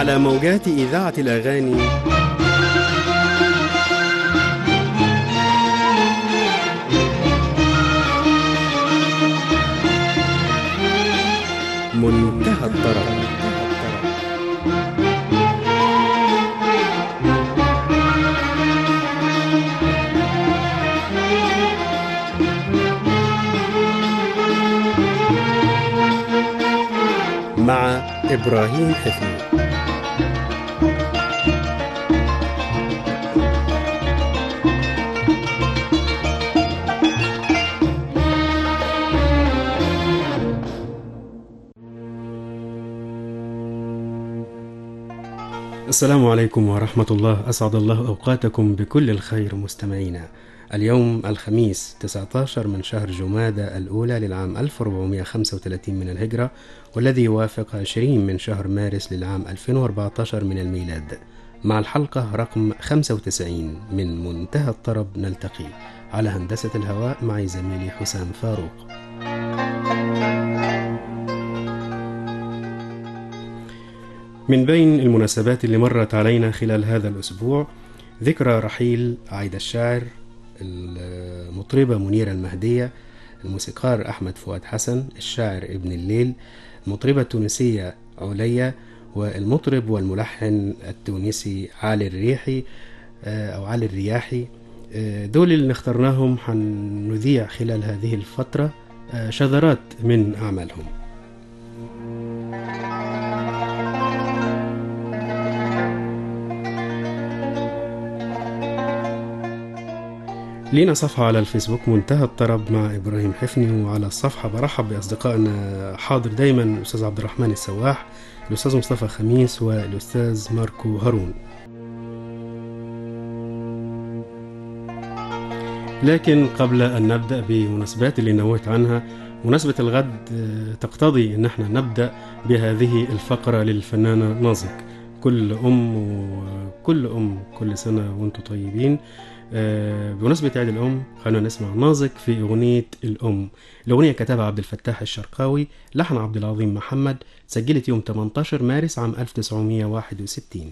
على موجات إذاعة الأغاني منتهى الطرب مع إبراهيم حفيظ السلام عليكم ورحمة الله أسعد الله أوقاتكم بكل الخير مستمعينا اليوم الخميس 19 من شهر جمادى الأولى للعام 1435 من الهجرة والذي يوافق 20 من شهر مارس للعام 2014 من الميلاد مع الحلقة رقم 95 من منتهى الطرب نلتقي على هندسة الهواء معي زميلي حسام فاروق من بين المناسبات اللي مرت علينا خلال هذا الأسبوع ذكرى رحيل عايدة الشاعر المطربة منيرة المهدية الموسيقار أحمد فؤاد حسن الشاعر ابن الليل المطربة التونسية عليا والمطرب والملحن التونسي علي الريحي أو علي الرياحي دول اللي اخترناهم حنذيع خلال هذه الفترة شذرات من أعمالهم لينا صفحة على الفيسبوك منتهى الطرب مع إبراهيم حفني وعلى الصفحة برحب بأصدقائنا حاضر دايما الأستاذ عبد الرحمن السواح الأستاذ مصطفى خميس والأستاذ ماركو هارون لكن قبل أن نبدأ بمناسبات اللي نوهت عنها مناسبة الغد تقتضي أن احنا نبدأ بهذه الفقرة للفنانة نازك كل أم وكل أم كل سنة وانتم طيبين بمناسبة عيد الأم خلونا نسمع نازك في أغنية الأم الأغنية كتبها عبد الفتاح الشرقاوي لحن عبد العظيم محمد سجلت يوم 18 مارس عام 1961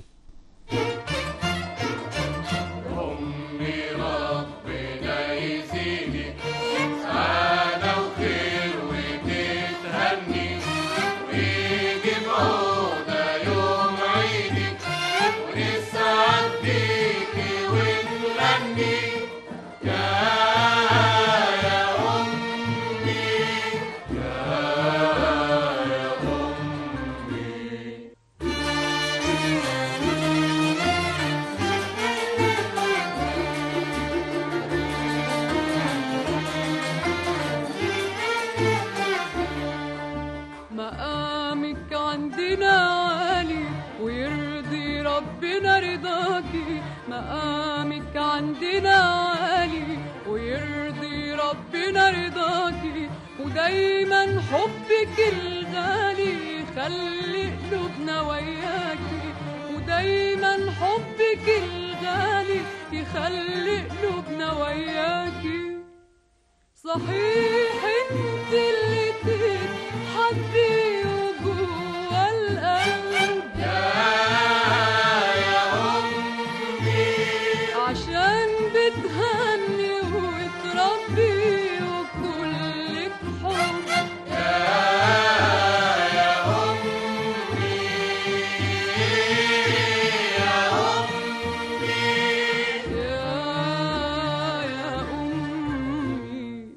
مقامك عندنا عالي ويرضي ربنا رضاكي مقامك عندنا عالي ويرضي ربنا رضاكي ودايما حبك الغالي يخلي قلوبنا وياكي ودايما حبك الغالي يخلي قلوبنا وياكي صحيح انت اللي تتحدي وجوه القلب عشان بتهني وتربي وكلك حب يا يا أمي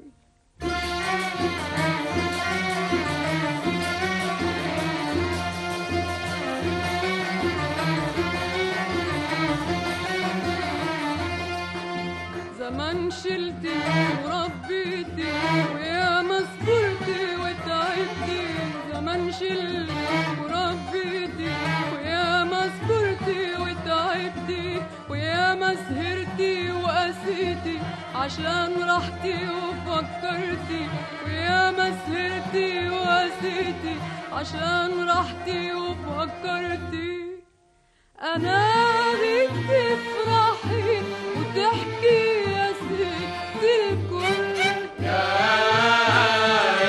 زمان شلتي وربيتي ويا ما صبرتي وتعبتي زمان شلتي وربيتي ويا ما صبرتي وتعبتي ويا ما سهرتي وقسيتي عشان راحتي وفكرتي ويا ما سهرتي وقسيتي عشان راحتي وفكرتي انا بيك تفرحي وتحكي يا ست الكل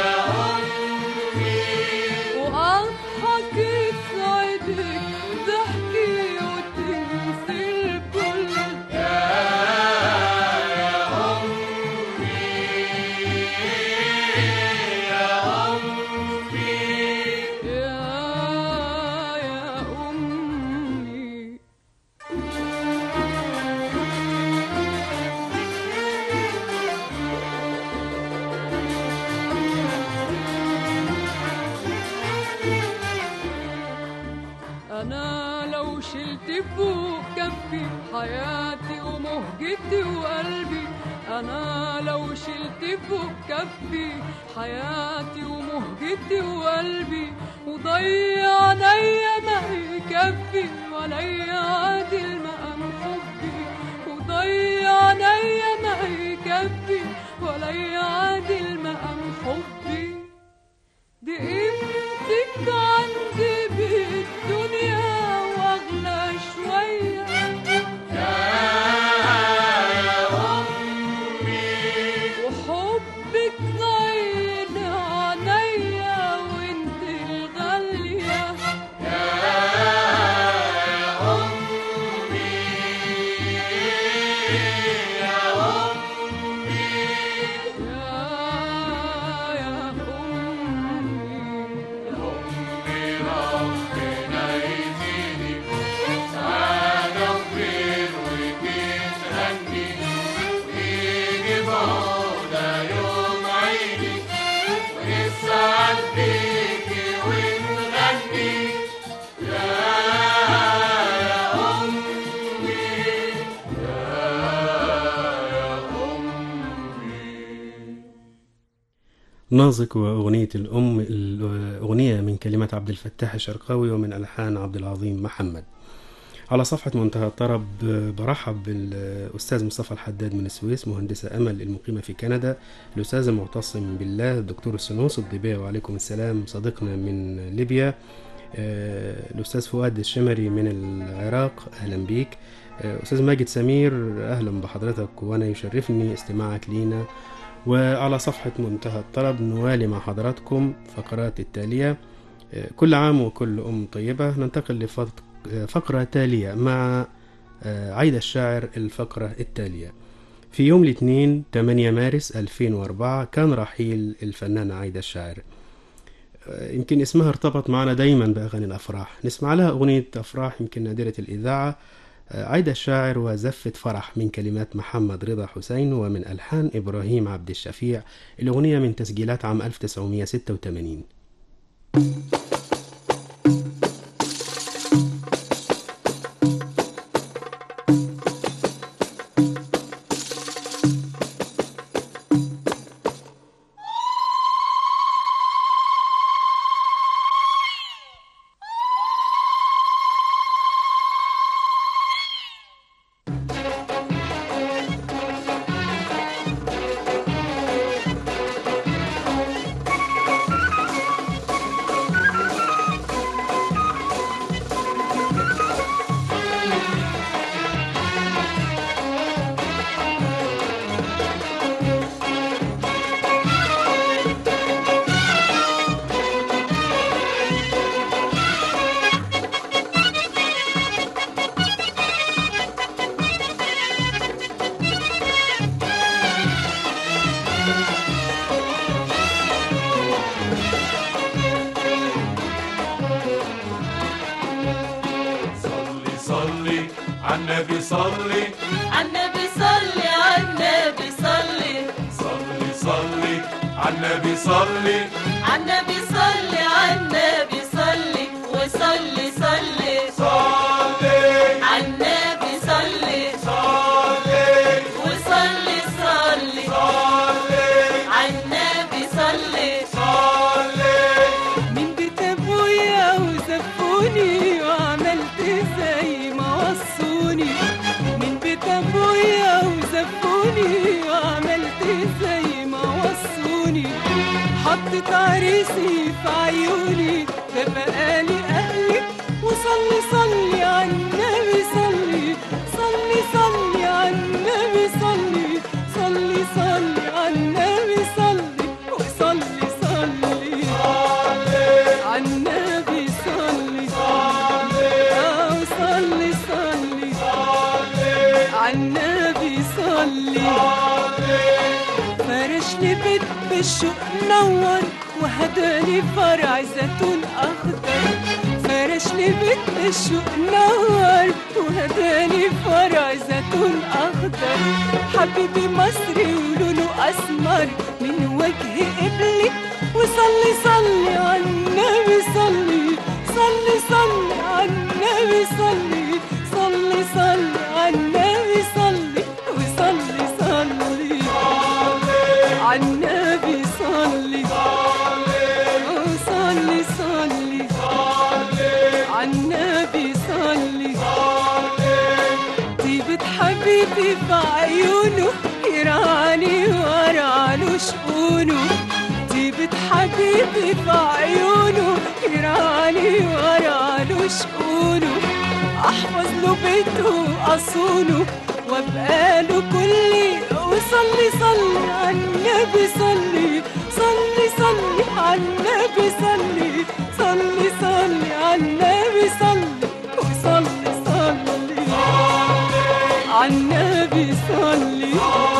واضحك تسعدك شلت فوق كفي حياتي ومهجتي وقلبي انا لو شلت فوق كفي حياتي ومهجتي وقلبي وضيع عليا ما يكفي ولا يعادل مقام حبي وضيع عليا ما يكفي ولا يعادل مقام حبي دي قيمتك عندي بالدنيا واغلى شويه وحبك غير عليا وانت الغالية يا يا أمي نازك وأغنية الأم الأغنية من كلمات عبد الفتاح الشرقاوي ومن ألحان عبد العظيم محمد على صفحة منتهى الطرب برحب بالأستاذ مصطفى الحداد من السويس مهندسة أمل المقيمة في كندا الأستاذ المعتصم بالله الدكتور السنوس الضبية وعليكم السلام صديقنا من ليبيا آه، الأستاذ فؤاد الشمري من العراق أهلا بيك آه، أستاذ ماجد سمير أهلا بحضرتك وأنا يشرفني استماعك لينا وعلى صفحة منتهى الطرب نوالي مع حضراتكم فقرات التالية آه، كل عام وكل أم طيبة ننتقل لفقرة تالية مع آه، عايدة الشاعر الفقرة التالية في يوم الاثنين 8 مارس 2004 كان رحيل الفنانة عايدة الشاعر آه، يمكن اسمها ارتبط معنا دايما بأغاني الأفراح نسمع لها أغنية أفراح يمكن نادرة الإذاعة آه، عايدة الشاعر وزفة فرح من كلمات محمد رضا حسين ومن ألحان إبراهيم عبد الشفيع الأغنية من تسجيلات عام 1986 صلي صلي عالنبي صلي عالنبي صلي عالنبي صلي صلي صلي عالنبي صلي عالنبي صلي عالنبي صلي وصلي صلي صلي عالنبي صلي صلي وصلي صلي صلي عالنبي صلي صلي من بيت ابويا وزفوني وعملت زي ما وصوني من بيت ابويا وزفوني وعملت زي ما وصوني حطت عريسي في عيوني ده بقالي اهلي وصلي صلي على النبي صلي صلي صلي على النبي صلي صلي صلي على النبي صلي وصلي صلي على النبي صلي آه، وصلي صلي على النبي صلي فرش لي بيت بالشوق نور وهداني فرع زيتون اخضر فرش لي بيت بالشوق نور وهداني فرع زيتون اخضر حبيبي مصري ولونه اسمر من وجه قبلي وصلي صلي على النبي صلي صلي صلي على النبي صلي عيونه يرعاني وارعاله شؤونه طيبة حبيبي في عيونه يرعاني وارعاله شؤونه احفظ له بيته واصونه وابقى له كلي وصلي صلي على النبي صلي صلي صلي على النبي صلي صلي صلي على النبي صلي وصلي صلي على النبي صلي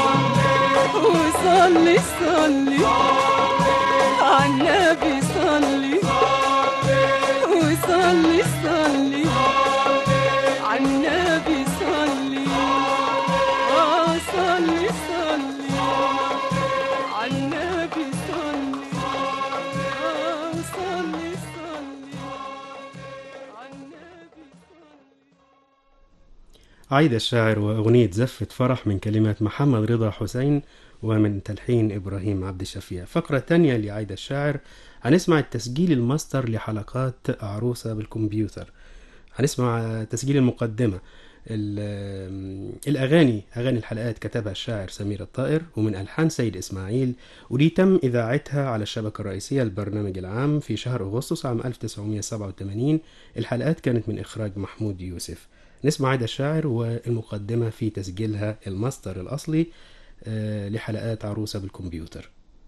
وصلي صلي على النبي صلي وصلي صلي على النبي صلي آه صلي صلي على النبي صلي آه صلي صلي على النبي صلي عايدة الشاعر وأغنية زفة فرح من كلمات محمد رضا حسين ومن تلحين إبراهيم عبد الشفيع فقرة تانية لعايدة الشاعر هنسمع التسجيل الماستر لحلقات عروسة بالكمبيوتر هنسمع تسجيل المقدمة ال- الأغاني أغاني الحلقات كتبها الشاعر سمير الطائر ومن ألحان سيد إسماعيل ودي تم إذاعتها على الشبكة الرئيسية للبرنامج العام في شهر أغسطس عام 1987 الحلقات كانت من إخراج محمود يوسف نسمع عايدة الشاعر والمقدمة في تسجيلها الماستر الأصلي آه، لحلقات عروسة بالكمبيوتر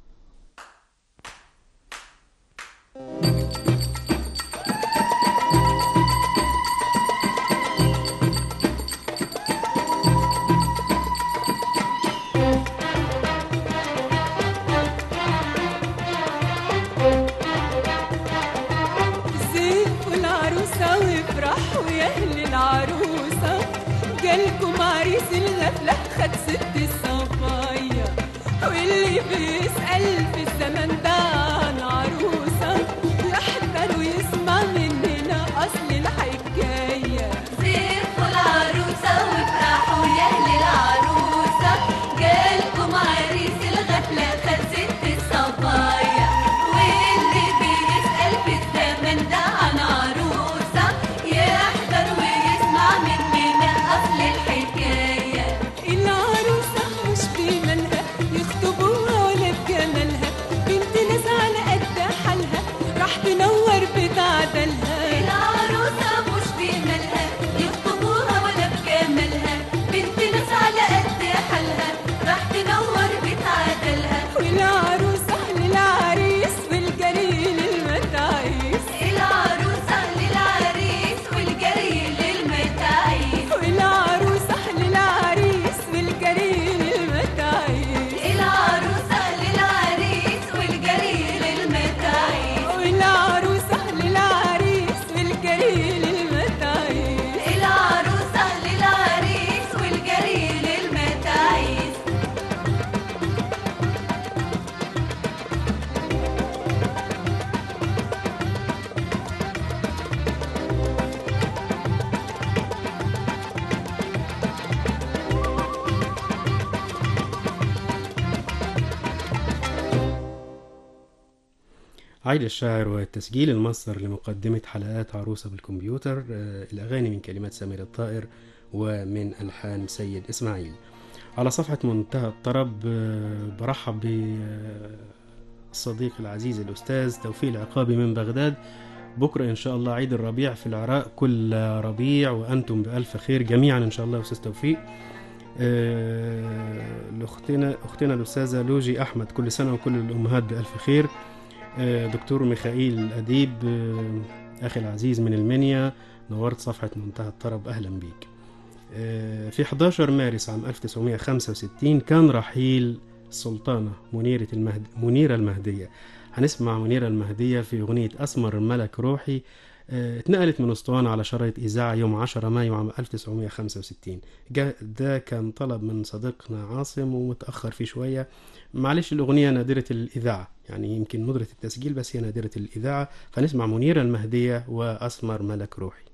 زفوا العروسة وافرحوا يا أهل العروسة جالكم عريس الغفلة خد ست الصبايا واللي بيسأل في الزمن ده عن عروسة يحضر ويسمع مننا أصل الحكاية زفوا العروسة وافرحوا يا أهل العروسة جالكم عريس الغفلة خد ست الصبايا واللي بيسأل في الزمن ده عن عروسة يحضر ويسمع مننا أصل الحكاية العروسة مش بمالها يخطبوها ولا بجمالها بنت ناس على قد حالها راح تنور بيت عدلها العروسة مش بمالها يخطبوها ولا بجمالها بنت ناس على قد حالها راح تنور بيت عدلها والعروسة للعريس والجري للمتاعيس العروسة للعريس والجري للمتاعيس والعروسة للعريس والجري للمتاعيس العروسة للعريس والجري للمتاعيس والعروسة للعريس والجري للمتاعيس العروسة للعريس والجري للمتاعيس عايدة الشاعر والتسجيل المصدر لمقدمة حلقات عروسة بالكمبيوتر آه، الأغاني من كلمات سمير الطائر ومن ألحان سيد إسماعيل على صفحة منتهى الطرب آه، برحب بالصديق العزيز الأستاذ توفيق العقابي من بغداد بكرة إن شاء الله عيد الربيع في العراق كل ربيع وأنتم بألف خير جميعا إن شاء الله يا أستاذ توفيق آه، لأختنا أختنا الأستاذة لوجي أحمد كل سنة وكل الأمهات بألف خير آه، دكتور ميخائيل الأديب آه، أخي العزيز من المنيا نورت صفحة منتهى الطرب أهلا بيك آه، في 11 مارس عام 1965 كان رحيل السلطانة منيرة المهد... منيرة المهدية هنسمع منيرة المهدية في أغنية أسمر الملك روحي آه، اتنقلت من اسطوانة على شرايط إذاعة يوم 10 مايو عام 1965 جا- ده كان طلب من صديقنا عاصم ومتأخر فيه شوية معلش الأغنية نادرة الإذاعة يعني يمكن ندرة التسجيل بس هي نادرة الإذاعة فنسمع منيرة المهدية وأسمر ملك روحي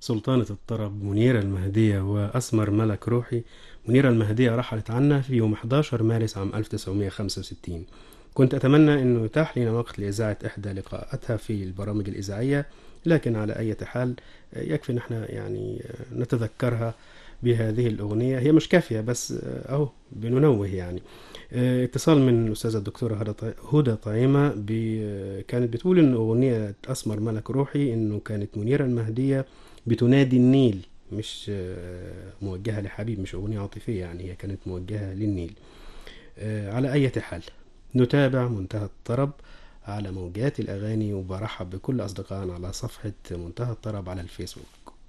سلطانة الطرب منيرة المهدية وأسمر ملك روحي منيرة المهدية رحلت عنا في يوم 11 مارس عام 1965 كنت أتمنى أنه يتاح لنا وقت لإذاعة إحدى لقاءاتها في البرامج الإذاعية لكن على أي حال يكفي نحن يعني نتذكرها بهذه الأغنية هي مش كافية بس أهو بننوه يعني اتصال من الأستاذة الدكتورة هدى طي- هدى طعيمة ب- كانت بتقول إن أغنية أسمر ملك روحي إنه كانت منيرة المهدية بتنادي النيل مش آه، موجهة لحبيب مش أغنية عاطفية يعني هي كانت موجهة للنيل آه، على أي حال نتابع منتهى الطرب على موجات الأغاني وبرحب بكل أصدقائنا على صفحة منتهى الطرب على الفيسبوك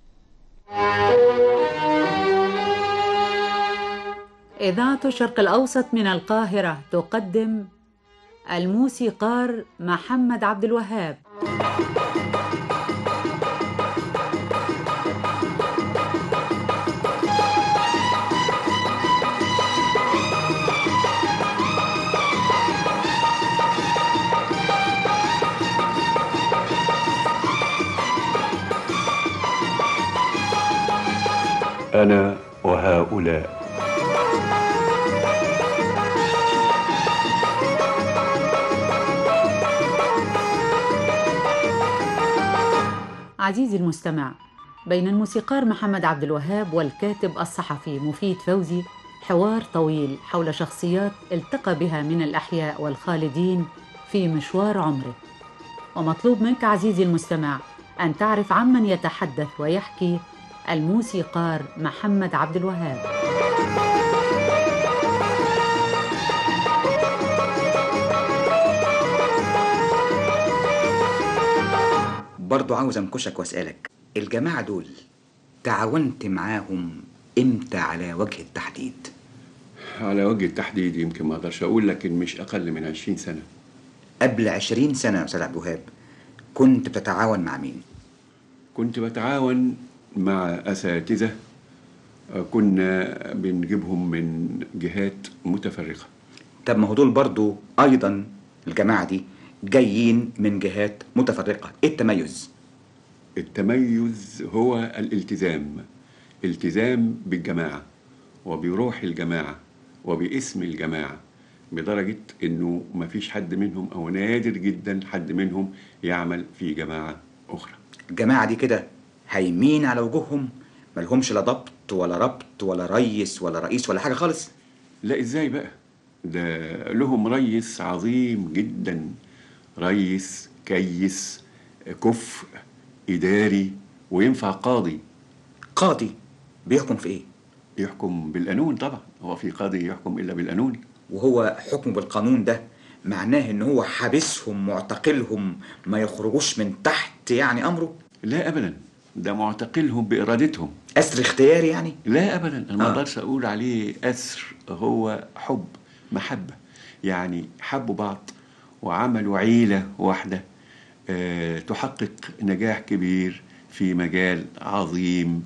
إذاعة الشرق الأوسط من القاهرة تقدم الموسيقار محمد عبد الوهاب أنا وهؤلاء عزيزي المستمع بين الموسيقار محمد عبد الوهاب والكاتب الصحفي مفيد فوزي حوار طويل حول شخصيات التقى بها من الأحياء والخالدين في مشوار عمره ومطلوب منك عزيزي المستمع أن تعرف عمن يتحدث ويحكي الموسيقار محمد عبد الوهاب برضو عاوز انكشك واسالك الجماعه دول تعاونت معاهم امتى على وجه التحديد على وجه التحديد يمكن ما أقدرش أقول لكن مش أقل من عشرين سنة قبل عشرين سنه يا استاذ عبد الوهاب كنت بتتعاون مع مين كنت بتعاون مع أساتذة آه، كنا بنجيبهم من جهات متفرقة طب ما هو دول برضو ايضا الجماعه دي جايين من جهات متفرقه ايه التميز التميز هو الالتزام التزام بالجماعة وبروح الجماعة وباسم الجماعة بدرجة انه ما فيش حد منهم او نادر جدا حد منهم يعمل في جماعة اخرى الجماعه دي كده هايمين على وجوههم ملهمش لا ضبط ولا ربط ولا ريس ولا رئيس ولا حاجه خالص لا ازاي بقى ده لهم ريس عظيم جدا ريس كيس كفء اداري وينفع قاضي قاضي بيحكم في ايه يحكم بالقانون طبعا هو في قاضي يحكم الا بالقانون وهو حكمه بالقانون ده معناه ان هو حابسهم معتقلهم ما يخرجوش من تحت يعني امره لا ابدا ده معتقلهم بارادتهم اسر اختياري يعني لا ابدا انا ما آه. اقدرش اقول عليه اسر هو حب محبه يعني حبوا بعض وعملوا عيله واحده آه، تحقق نجاح كبير في مجال عظيم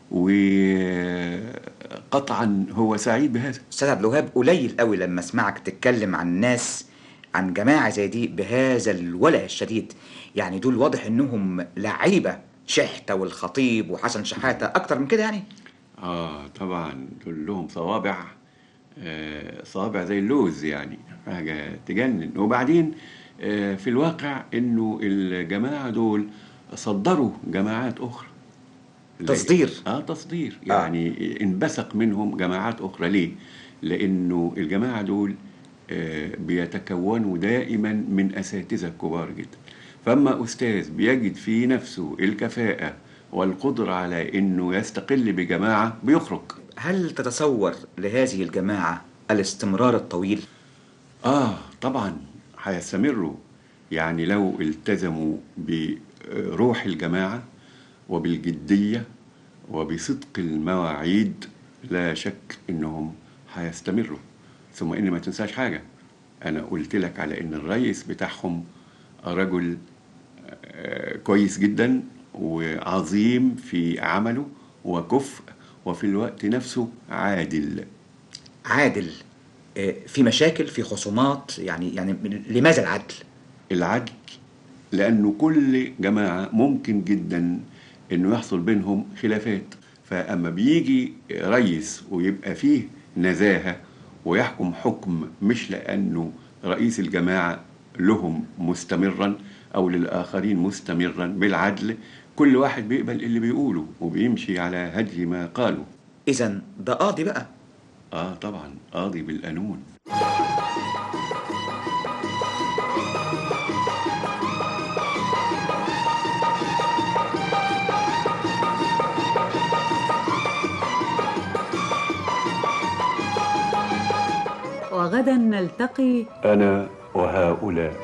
وقطعا هو سعيد بهذا استاذ عبد الوهاب قليل قوي لما اسمعك تتكلم عن ناس عن جماعه زي دي بهذا الولع الشديد يعني دول واضح انهم لعيبه شحته والخطيب وحسن شحاته اكتر من كده يعني اه طبعا دول لهم صوابع آه صوابع زي اللوز يعني حاجة تجنن وبعدين آه في الواقع انه الجماعة دول صدروا جماعات اخرى تصدير. اه تصدير يعني انبثق منهم جماعات اخرى ليه لانه الجماعة دول آه بيتكونوا دائما من اساتذة كبار جدا فاما استاذ بيجد في نفسه الكفاءة والقدرة على انه يستقل بجماعة بيخرج هل تتصور لهذه الجماعه الاستمرار الطويل آه طبعا هيستمروا يعني لو التزموا بروح الجماعة وبالجدية وبصدق المواعيد لا شك إنهم هيستمروا ثم إن ما تنساش حاجة أنا قلت لك على إن الرئيس بتاعهم رجل آه، كويس جدا وعظيم في عمله وكفء وفي الوقت نفسه عادل عادل آه، في مشاكل في خصومات يعني يعني من- لماذا العدل العدل لأنه كل جماعة ممكن جدا انه يحصل بينهم خلافات فاما بيجي رئيس ويبقى فيه نزاهه ويحكم حكم مش لانه رئيس الجماعه لهم مستمرا او للاخرين مستمرا بالعدل كل واحد بيقبل اللي بيقوله وبيمشي على هدي ما قالوا اذا ده قاضي بقى اه طبعا قاضي بالقانون وغدا نلتقي انا وهؤلاء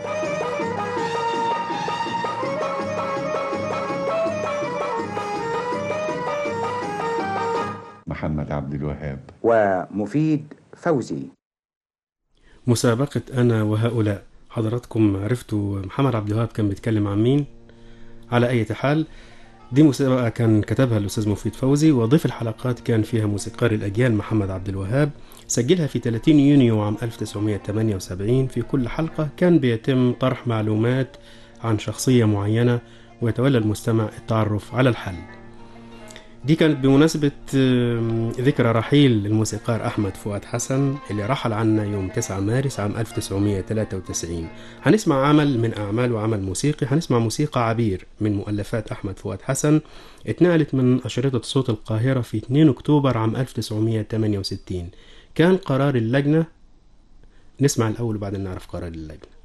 محمد عبد الوهاب ومفيد فوزي مسابقة أنا وهؤلاء حضراتكم عرفتوا محمد عبد الوهاب كان بيتكلم عن مين على أي حال دي مسابقة كان كتبها الأستاذ مفيد فوزي وضيف الحلقات كان فيها موسيقار الأجيال محمد عبد الوهاب سجلها في 30 يونيو عام 1978 في كل حلقة كان بيتم طرح معلومات عن شخصية معينة ويتولى المستمع التعرف على الحل دي كانت بمناسبة آم، ذكرى رحيل الموسيقار أحمد فؤاد حسن اللي رحل عنا يوم 9 مارس عام 1993 هنسمع عمل من أعماله عمل موسيقي هنسمع موسيقى عبير من مؤلفات أحمد فؤاد حسن اتنقلت من أشرطة صوت القاهرة في 2 أكتوبر عام 1968 كان قرار اللجنة نسمع الأول وبعدين نعرف قرار اللجنة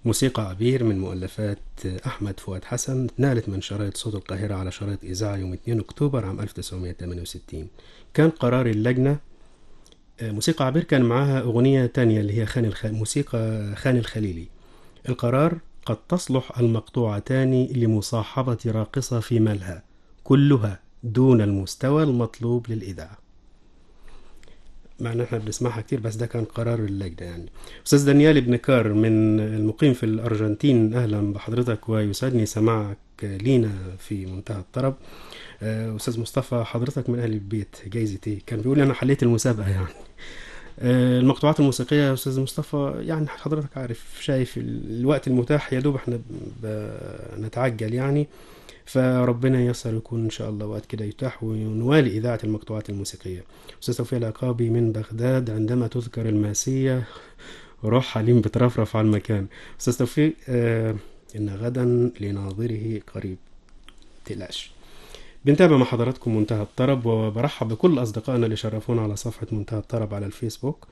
موسيقى عبير من مؤلفات أحمد فؤاد حسن نالت من شرايط صوت القاهرة على شرايط إذاعة يوم 2 أكتوبر عام 1968 كان قرار اللجنة آه، موسيقى عبير كان معاها أغنية تانية اللي هي خان الخ... موسيقى خان الخليلي القرار قد تصلح المقطوعتان لمصاحبة راقصة في ملهى كلها دون المستوى المطلوب للإذاعة مع ان احنا بنسمعها كتير بس ده كان قرار اللجنه يعني استاذ دانيال ابن كار من المقيم في الارجنتين اهلا بحضرتك ويسعدني سماعك لينا في منتهى الطرب آه، استاذ مصطفى حضرتك من اهل البيت جايزه ايه كان بيقول لي انا حليت المسابقه يعني آه، المقطوعات الموسيقيه يا استاذ مصطفى يعني حضرتك عارف شايف ال- الوقت المتاح يا دوب احنا بنتعجل يعني فربنا ييسر يكون ان شاء الله وقت كده يتاح ونوالي اذاعه المقطوعات الموسيقيه استاذ توفيق العقابي من بغداد عندما تذكر الماسيه روح حليم بترفرف على المكان استاذ توفيق آه ان غدا لناظره قريب تقلقش بنتابع مع حضراتكم منتهى الطرب وبرحب بكل اصدقائنا اللي شرفونا على صفحه منتهى الطرب على الفيسبوك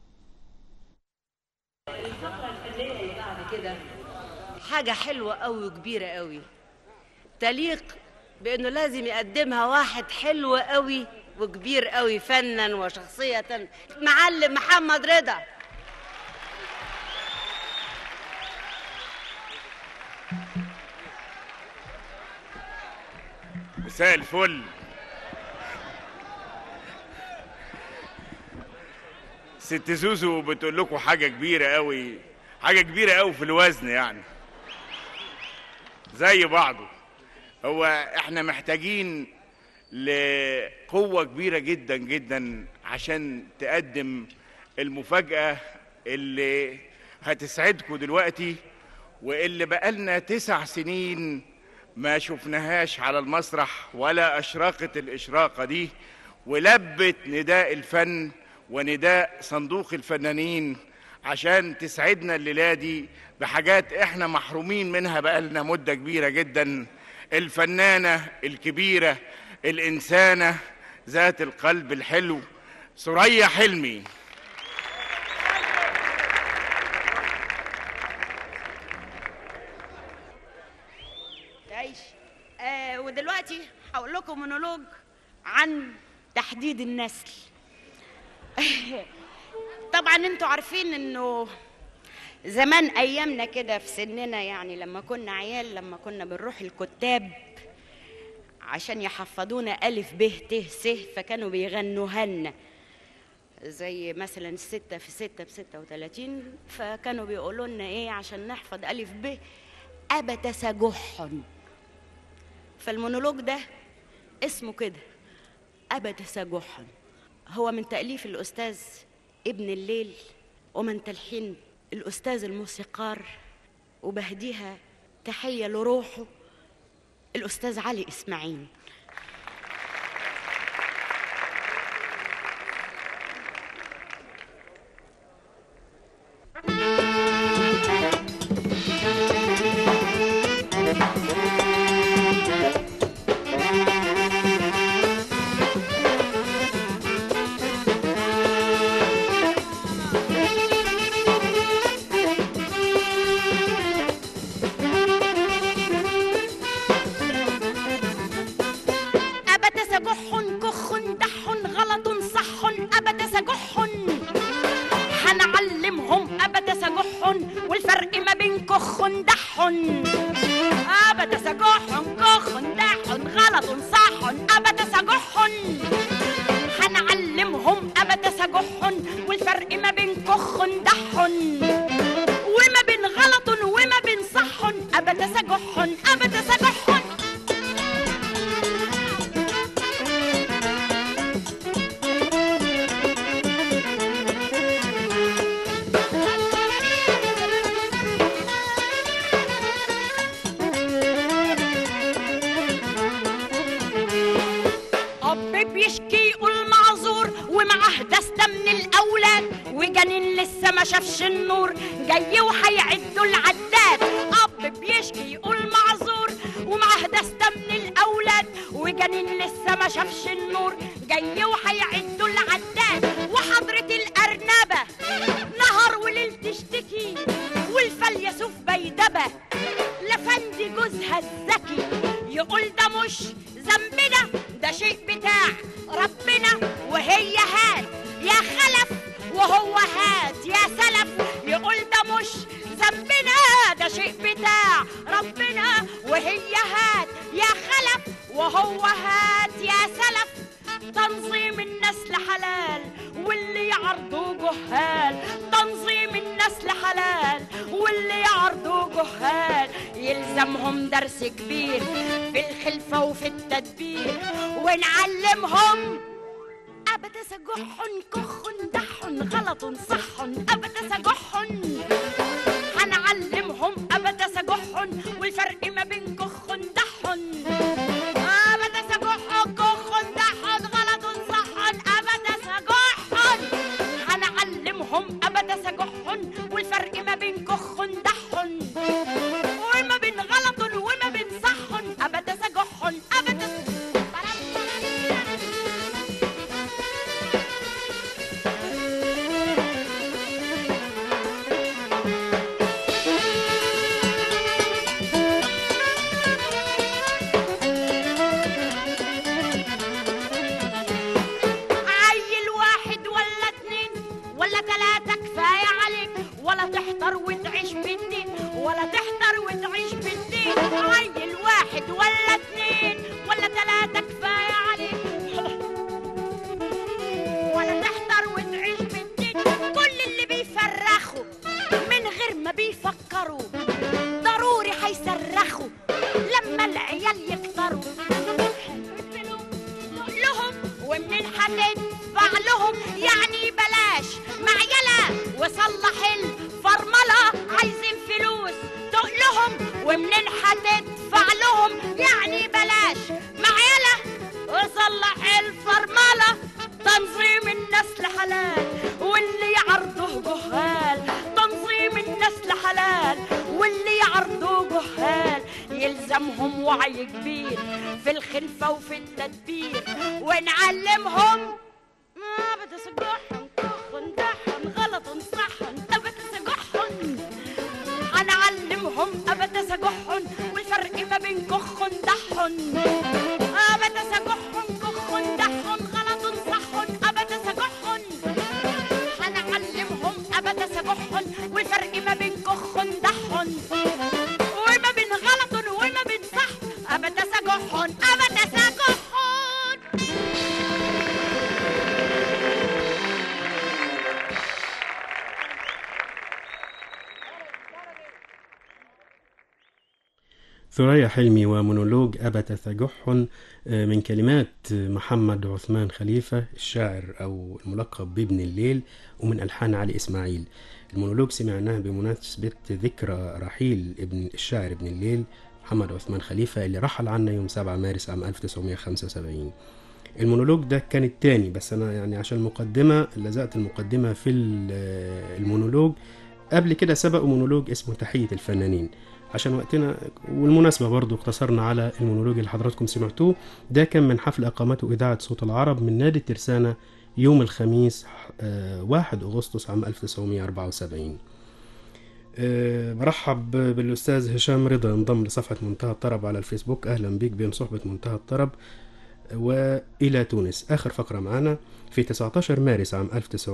حاجة حلوة قوي وكبيرة قوي تليق بأنه لازم يقدمها واحد حلو قوي وكبير قوي فنا وشخصية معلم محمد رضا مساء الفل ست زوزو بتقول لكم حاجة كبيرة قوي حاجة كبيرة قوي في الوزن يعني زي بعضه هو احنا محتاجين لقوة كبيرة جدا جدا عشان تقدم المفاجأة اللي هتسعدكم دلوقتي واللي بقالنا تسع سنين ما شفناهاش على المسرح ولا أشرقت الإشراقة دي ولبت نداء الفن ونداء صندوق الفنانين عشان تسعدنا الليلة دي بحاجات احنا محرومين منها بقالنا مدة كبيرة جدا الفنانة الكبيرة الإنسانة ذات القلب الحلو سوريا حلمي تعيش آه ودلوقتي هقول لكم مونولوج عن تحديد النسل طبعا انتوا عارفين انه زمان ايامنا كده في سننا يعني لما كنا عيال لما كنا بنروح الكتاب عشان يحفظونا الف ب ت س فكانوا بيغنوها لنا زي مثلا ستة في ستة بستة وتلاتين فكانوا بيقولوا لنا ايه عشان نحفظ ألف ب أبتس جح فالمونولوج ده اسمه كده أبتس جح هو من تأليف الأستاذ ابن الليل ومن تلحين الأستاذ الموسيقار وبهديها تحية لروحه الأستاذ علي إسماعيل أبتس جح كخ دح غلط صح أبتس جح هنعلمهم أبتس جح والفرق ما بين كخ دح أبتس جح كخ دح غلط صح أبتس جح هنعلمهم أبتس جح والفرق ما بين كخ دح وما بين غلط وما بين صح أبتس جح أبتس جح أب بيشكي يقول معذور ومعاه دستة من الأولاد وجنين لسه ما شافش النور جاي وهيعدوا العداد أب بيشكي يقول معذور ومعاه دستة من الأولاد وجنين لسه ما شافش النور جاي وهيعدوا العداد وحضرة الأرنبة نهار وليل تشتكي والفليسوف وهو هات يا سلف يقول ده مش ذنبنا ده شيء بتاع ربنا وهي هات يا خلف وهو هات يا سلف تنظيم النسل حلال واللي يعرضوا جهال تنظيم النسل حلال واللي يعرضوا جهال يلزمهم درس كبير في الخلفة وفي التدبير ونعلمهم أبدا سجح كخ دح غلط صح أبدا سجح هنعلمهم أبدا سجح والفرق ما بين كخ دح أبدا سجح كخ دح غلط صح أبدا سجح هنعلمهم أبدا سجح والفرق ما بين كخ دح وما بين غلط وما بين صح أبدا سجح أبدا عيل واحد ولا اتنين ولا تلاتة كفاية عليك ولا تحتر وتعيش بالدين ولا تحتر وتعيش بالدين عيل واحد ولا اتنين ولا تلاتة كفاية عليك ولا تحتر وتعيش بالدين كل اللي بيفرخوا من غير ما بيفكروا ضروري هيصرخوا لما العيال يكتروا لهم ومنين هتدفع لهم يعني بلاش معيلة وصلح الفرملة عايزين فلوس تقلهم ومنين هتدفع لهم يعني بلاش معيلة وصلح الفرملة تنظيم النسل حلال واللي يعرضه جهال تنظيم النسل حلال واللي يعرضه جهال يلزمهم وعي كبير في الخلفة وفي التدبير ونعلمهم ما بتسجحهم كخن دحن غلط صح أبدا سجحن هنعلمهم أبدا سجحن والفرق ما بين كخن دحن أبدا سجحن كخن دحن غلط صح أبدا سجحن هنعلمهم أبدا سجحن والفرق ما بين كخن دحن وما بين غلط وما بين صح أبدا سجحن أبدا سجحن ثريا حلمي ومونولوج أبت ثجح آه، من كلمات محمد عثمان خليفة الشاعر أو الملقب بابن الليل ومن ألحان علي إسماعيل المونولوج سمعناه بمناسبة ذكرى رحيل ابن الشاعر ابن الليل محمد عثمان خليفة اللي رحل عنا يوم 7 مارس عام 1975 المونولوج ده كان التاني بس أنا يعني عشان المقدمة لزقت المقدمة في ال- المونولوج قبل كده سبق مونولوج اسمه تحية الفنانين عشان وقتنا والمناسبة برضو اقتصرنا على المونولوج اللي حضراتكم سمعتوه ده كان من حفل أقامته إذاعة صوت العرب من نادي الترسانة يوم الخميس آه، 1 أغسطس عام 1974 آه، برحب بالأستاذ هشام رضا انضم لصفحة منتهى الطرب على الفيسبوك أهلا بيك بين صحبة منتهى الطرب وإلى تونس آخر فقرة معنا في 19 مارس عام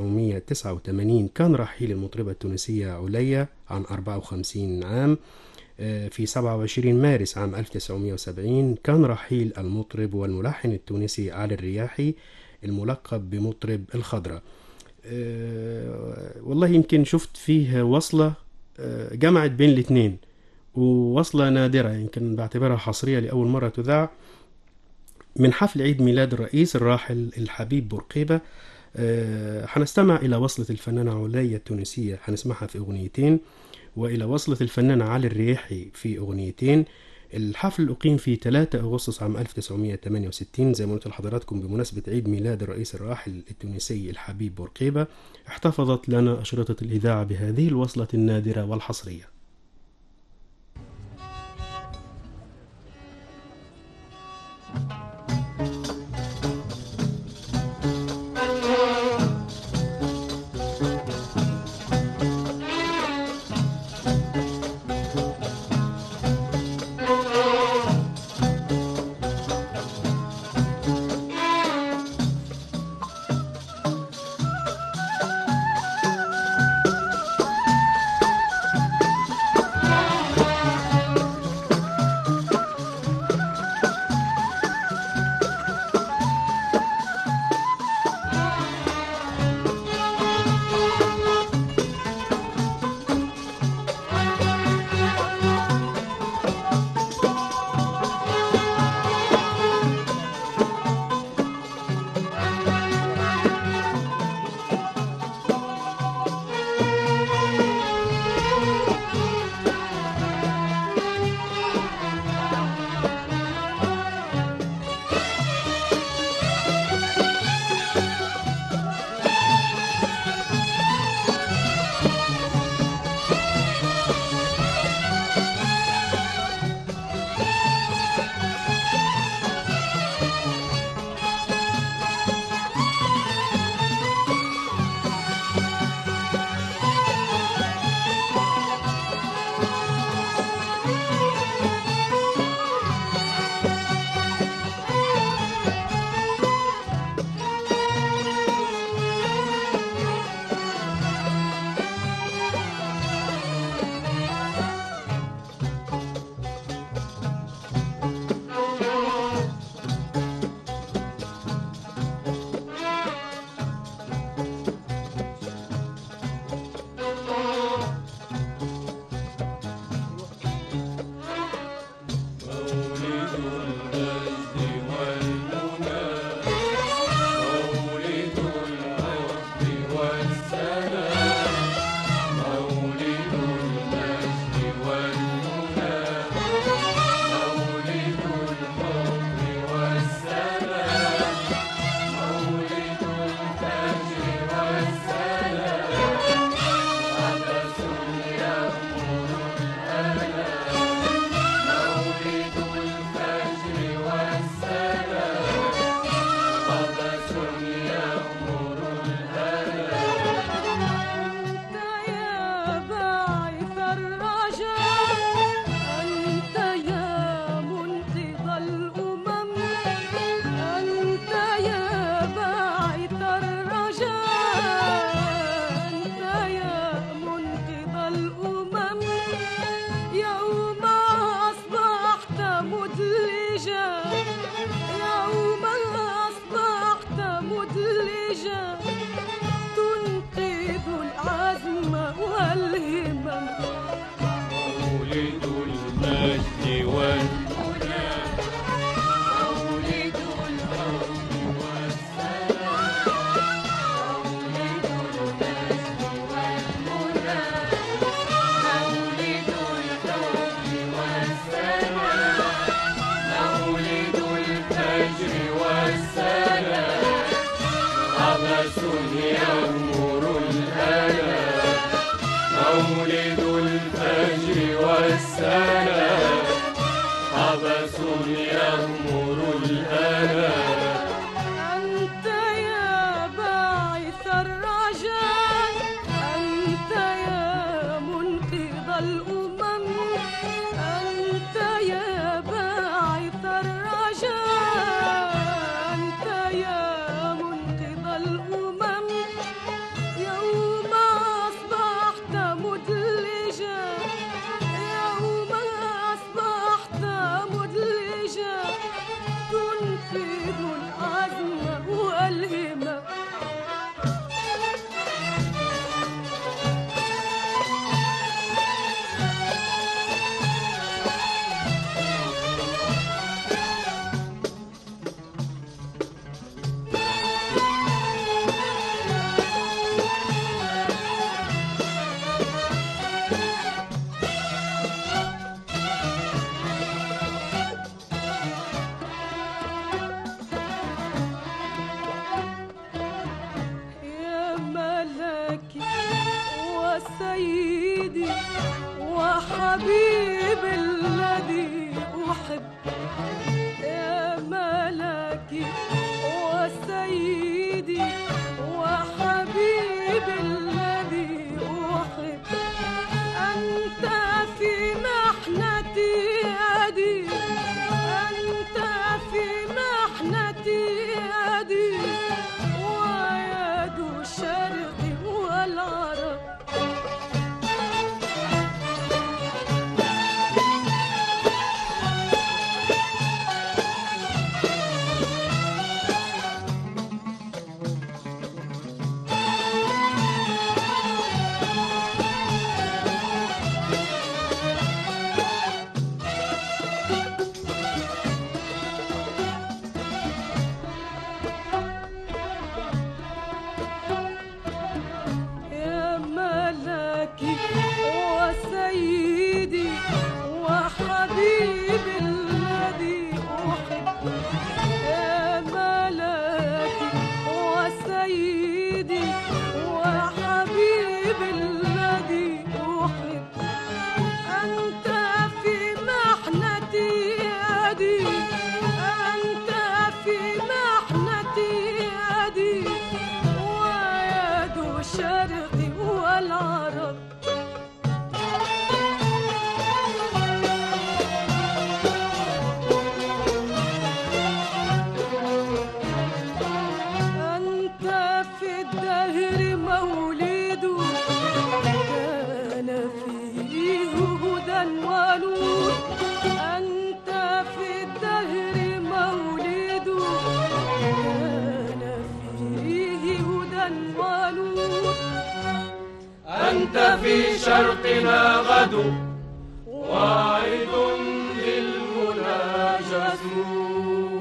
1989 كان رحيل المطربة التونسية عليا عن 54 عام آه، في 27 مارس عام 1970 كان رحيل المطرب والملحن التونسي علي الرياحي الملقب بمطرب الخضرة آه، والله يمكن شفت فيه وصلة آه، جمعت بين الاثنين ووصلة نادرة يمكن بعتبرها حصرية لأول مرة تذاع من حفل عيد ميلاد الرئيس الراحل الحبيب بورقيبة آه، هنستمع إلى وصلة الفنانة عليا التونسية هنسمعها في أغنيتين وإلى وصلة الفنان علي الرياحي في أغنيتين الحفل أقيم في 3 أغسطس عام 1968 زي ما قلت لحضراتكم بمناسبة عيد ميلاد الرئيس الراحل التونسي الحبيب بورقيبة احتفظت لنا أشرطة الإذاعة بهذه الوصلة النادرة والحصرية Thank السنة عبث يغمر الأنا أنت يا باعث الرجاء أنت يا منقذ الأمم أنت يا باعث الرجاء أنت يا منقذ الأمم يوم أصبحت مدلجا يوم أصبحت مدلجا تنقذ العزم والهمم يا ملكي وسيدي وحبيبي الذي أحب يا ملكي وسيدي وحبيبي الذي أحب أنت في محنتي يدي أنت في محنتي يدي ويد الشرق والعرب يا ملكي وسيدي وحبيبي الذي أحب يا ملكي وسيدي وحبيبي الذي أحب أنت في محنتي يدي أنت في محنتي يدي ويد الشرق والعرب أنت في الدهر مولد كان فيه هدى ونور أنت في الدهر مولد كان فيه هدى ونور أنت في شرقنا غد واعد للمنى جسور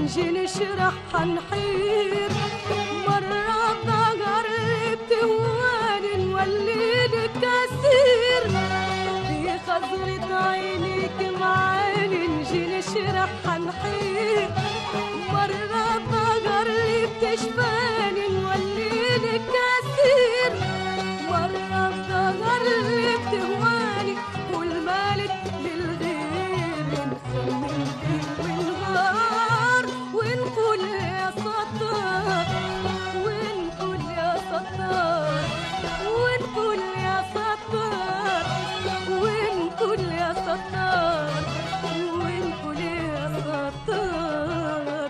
نجي نشرح حنحير مرة ظهر بتهواني نولي لك أسير في خضرة عينيك معاني نجي نشرح حنحير مرة ظهر بتشفاني نولي لك أسير مرة ظهر بتهواني والمالك للغير نخمن ليل ونهار ونقول يا ستار ونقول يا ستار ونقول يا ستار ونقول يا ستار ونقول يا ستار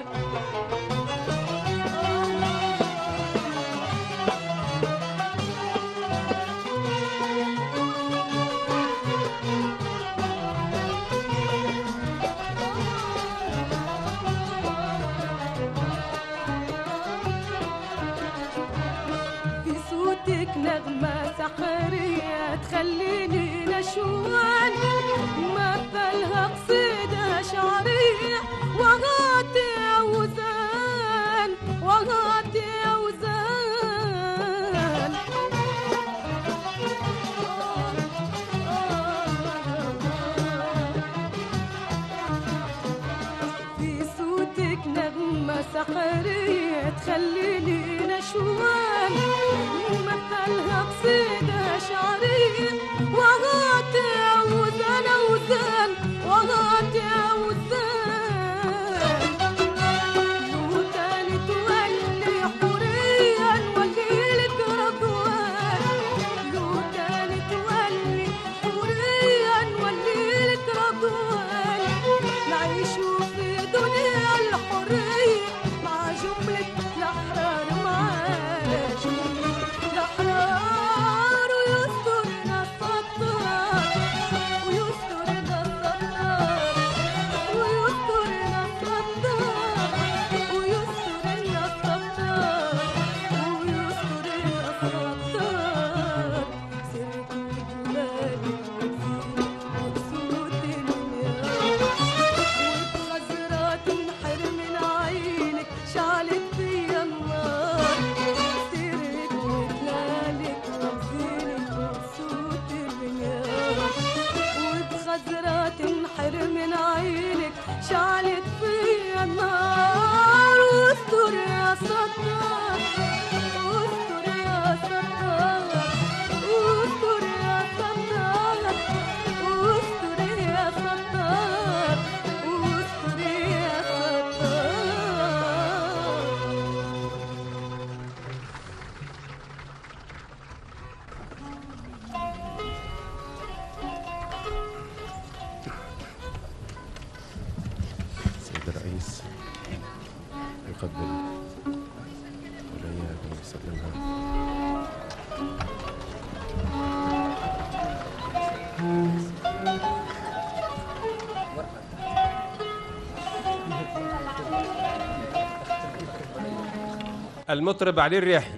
في صوتك نغمة سحرية تخليني نشوان مثلها قصيدة شعرية وغاتي أوزان وغاتي أوزان في صوتك نغمة سحرية تخليني نشوان مثلها قصيدة شعرية وغاتي أوزان أوزان وغاتي أوزان لو تاني تولي حوريا نولي لك رضوان لو تاني تولي حوريا نولي لك رضوان نعيشوا في دنيا الحرية مع جملة الأحرار معانا جملة الأحرار ويسترنا الستار ويسترنا الستار ويسترنا الستار ويسترنا الستار ويسترنا الستار سرت جمالك وبصوت المياه وبخزرات انحر من عينك شعلت فيا النار سيرك وجلالك وزينك وبصوت المياه وبخزرات انحر من عينك شعلت فيا النار واستر يا ستار واستر يا ستار واستر يا ستار واستر يا ستار واستر يا ستار سيد الرئيس يقبل والأيادي ويسلمها المطرب علي الرياحي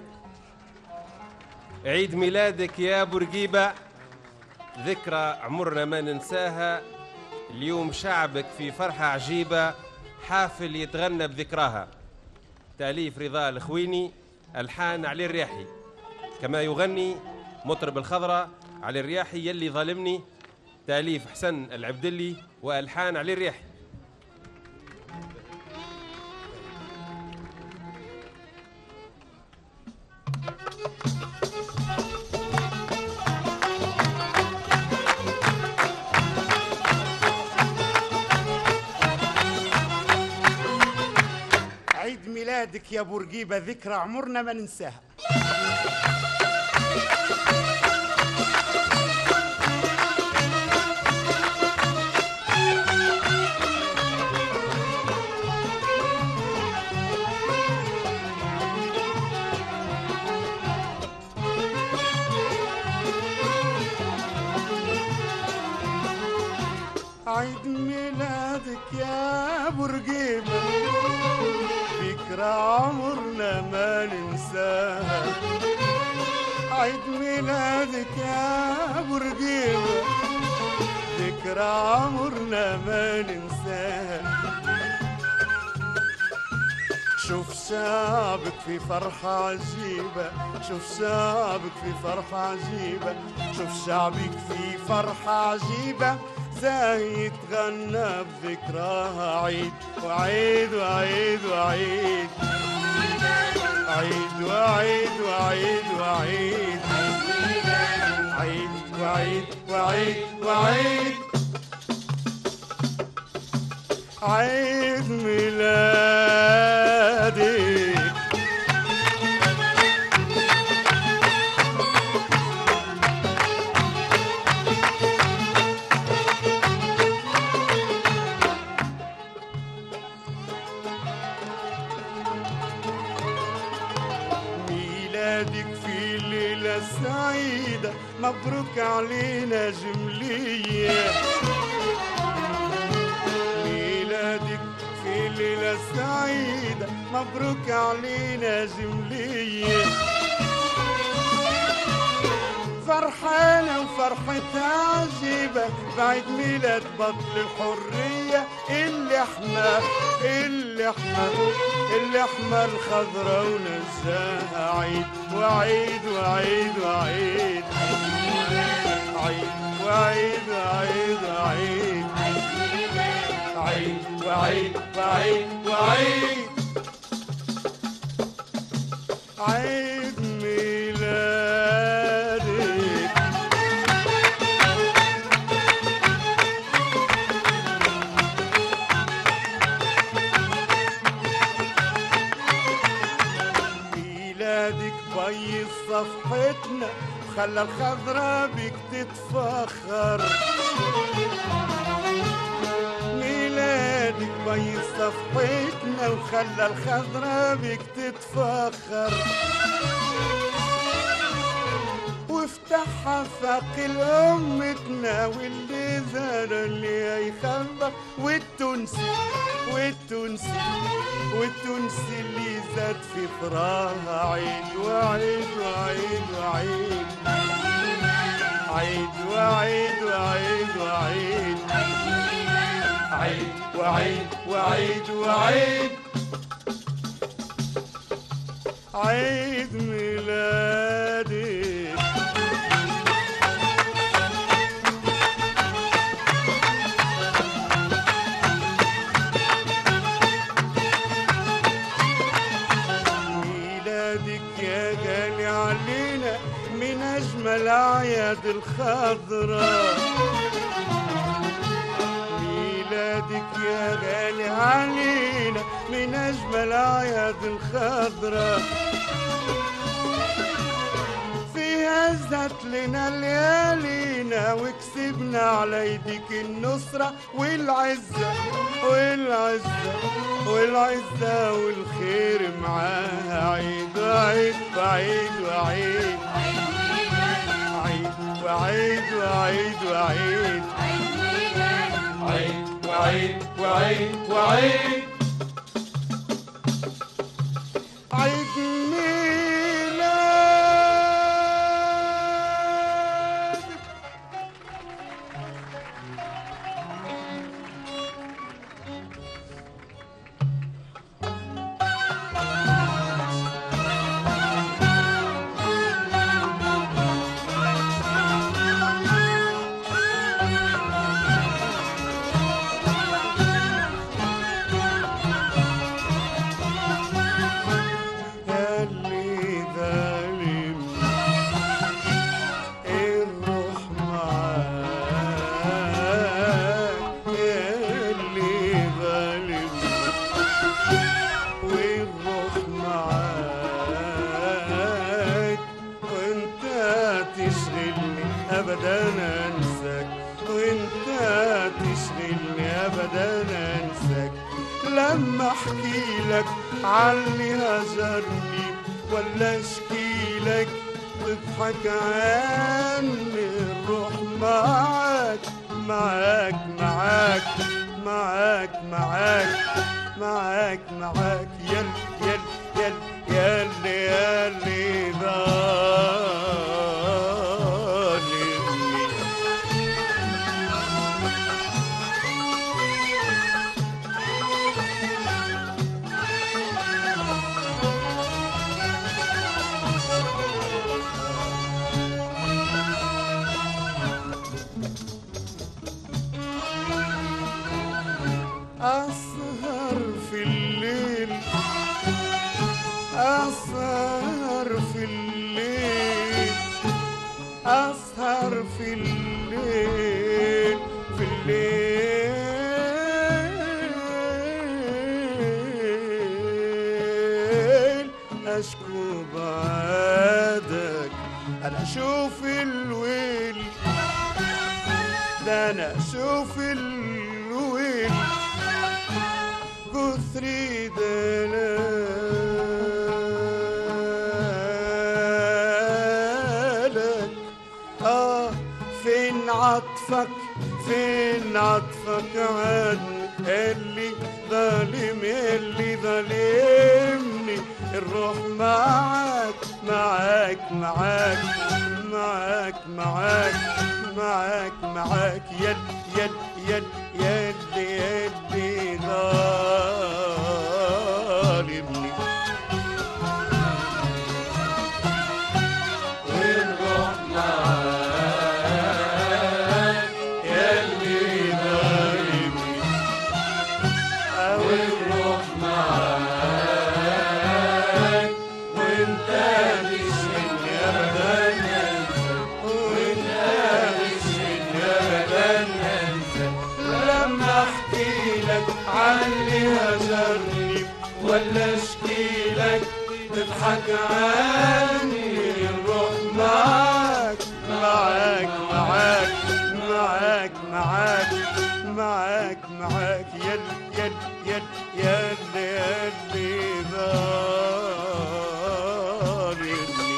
عيد ميلادك يا بورقيبة ذكرى عمرنا ما ننساها اليوم شعبك في فرحة عجيبة حافل يتغنى بذكراها تأليف رضا الخويني ألحان علي الرياحي كما يغني مطرب الخضرة علي الرياحي يلي ظالمني تأليف حسن العبدلي وألحان علي الرياحي عيد ميلادك يا بورقيبة ذكرى عمرنا ما ننساها عيد ميلادك يا بورقيبة ذكرى عمرنا ما ننساها عيد ميلادك يا بورقيبة ذكرى عمرنا ما ننساها شوف شعبك في فرحة عجيبة شوف شعبك في فرحة عجيبة شوف شعبك في فرحة عجيبة زي يتغنى بذكراها عيد وعيد وعيد وعيد عيد وعيد وعيد وعيد عيد وعيد وعيد وعيد عيد ميلادي ميلادك في ليلة سعيدة مبروك علينا جملية ميلادك في ليلة سعيدة مبروك علينا جملية فرحانة وفرحتها عجيبة بعيد ميلاد بطل الحرية اللي احنا اللي احنا اللي احنا الخضرا ونزاها عيد وعيد وعيد وعيد عيد وعيد وعيد وعيد عيد وعيد وعيد وعيد عيد ميلادك ميلادك بيض صفحتنا وخلى الخضرا بك تتفخر ميلادك بيض صفحتنا وخلى الخضرا بك تتفخر وافتحها فاق أمتنا واللي زار اللي هيخبر والتونسي والتونسي والتونسي اللي زاد في فراها عيد وعيد وعيد وعيد عيد وعيد وعيد وعيد عيد وعيد وعيد وعيد عيد ميلادك ميلادك يا غالي علينا من أجمل أعياد الخضراء ميلادك يا غالي علينا من أجمل أعياد الخضراء فيها زت لنا ليالينا وكسبنا على ايديك النصرة والعزة والعزة والعزة والخير معاها عيد وعيد وعيد وعيد عيد وعيد وعيد وعيد عيد وعيد وعيد وعيد عيد ميلاد اللي ظالم الروح معاك اللي ظالم والروح معاك وانت تشغلني ابدا انساك وانت تشغلني ابدا انساك لما احكي لك عني هجرني ولا اشكي لك تضحك عني الروح معاك معاك معاك معاك معاك معاك معاك يل يل يل يل يل ظالمني أسهر في الليل أسهر في الليل في الليل أشكو بعادك أنا أشوف الويل ده أنا أشوف الويل كثري دلالك آه فين عطفك فين عطفك عني اللي ظالم اللي ظالمني الروح معاك معاك معاك معاك معاك معاك معاك يد يد يد يد يد ظالمني ونروح معاك يلي ظالمني ونروح معاك وانت مش مني ابدا انسى وانت مش مني ابدا انسى لما احكي لك عن اللي هجرني ولا اشكي لك تضحك عني نروح معاك معاك معاك معاك معاك معاك معاك يد يد يد يد يد ظالمني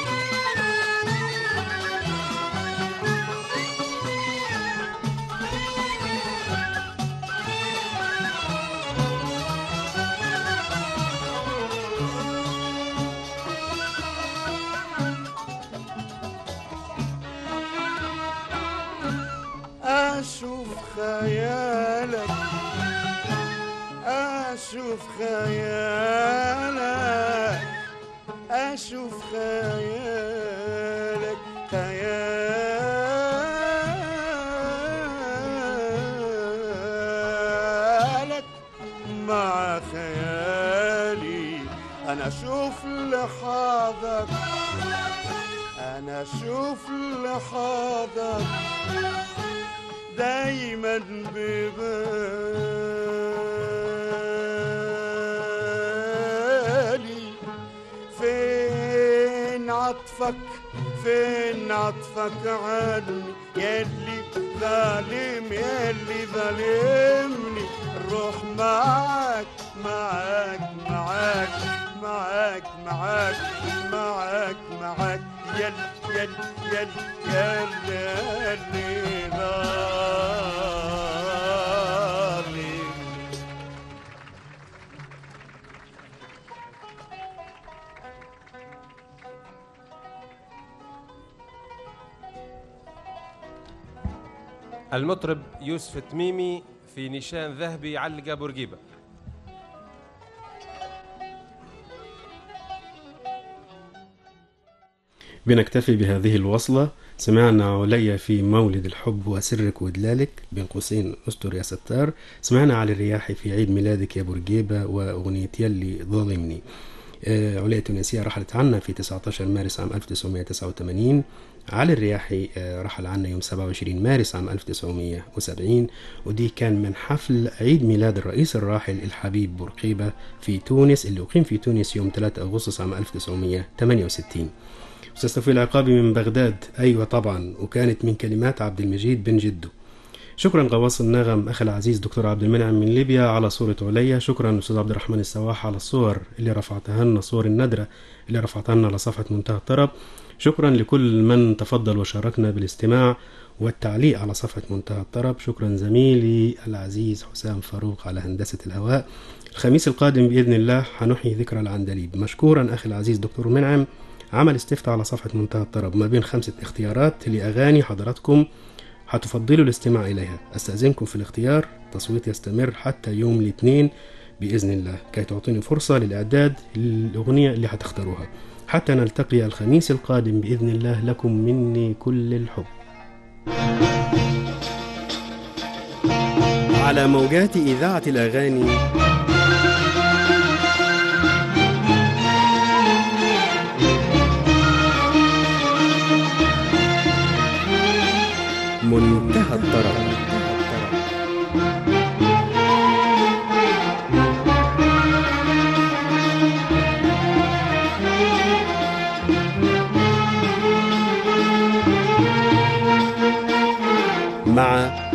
أشوف خيالك أشوف خيالك أشوف خيالك خيالك مع خيالي أنا أشوف لحظك أنا أشوف لحظك دايما ببالي فين عطفك فين عطفك عني يلي ظالم يلي ظالمني الروح معاك معاك معاك معاك معاك معاك معاك يل يل يل يل يلي ظالم المطرب يوسف التميمي في نشان ذهبي علقة بورقيبة بنكتفي بهذه الوصلة سمعنا علي في مولد الحب وسرك ودلالك بين قوسين استر يا ستار سمعنا علي الرياحي في عيد ميلادك يا برجيبة وأغنية يلي ظالمني آه، عليا التونسية رحلت عنا في 19 مارس عام 1989 علي الرياحي آه، رحل عنا يوم 27 مارس عام 1970 ودي كان من حفل عيد ميلاد الرئيس الراحل الحبيب بورقيبة في تونس اللي أقيم في تونس يوم 3 أغسطس عام 1968 أستاذ توفيق العقابي من بغداد أيوة طبعا وكانت من كلمات عبد المجيد بن جدو شكرا غواص النغم أخي العزيز دكتور عبد المنعم من ليبيا على صورة عليا شكرا أستاذ عبد الرحمن السواح على الصور اللي رفعتها لنا صور الندرة اللي رفعتها لنا على صفحة منتهى الطرب شكرا لكل من تفضل وشاركنا بالاستماع والتعليق على صفحة منتهى الطرب شكرا زميلي العزيز حسام فاروق على هندسة الهواء الخميس القادم بإذن الله حنحيي ذكرى العندليب مشكورا أخي العزيز دكتور منعم عمل استفتاء على صفحة منتهى الطرب ما بين خمسة اختيارات لأغاني حضراتكم هتفضلوا الاستماع إليها أستأذنكم في الاختيار التصويت يستمر حتى يوم الاثنين بإذن الله كي تعطيني فرصة للإعداد للأغنية اللي هتختاروها حتى نلتقي الخميس القادم بإذن الله لكم مني كل الحب على موجات إذاعة الأغاني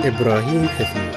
إبراهيم حفني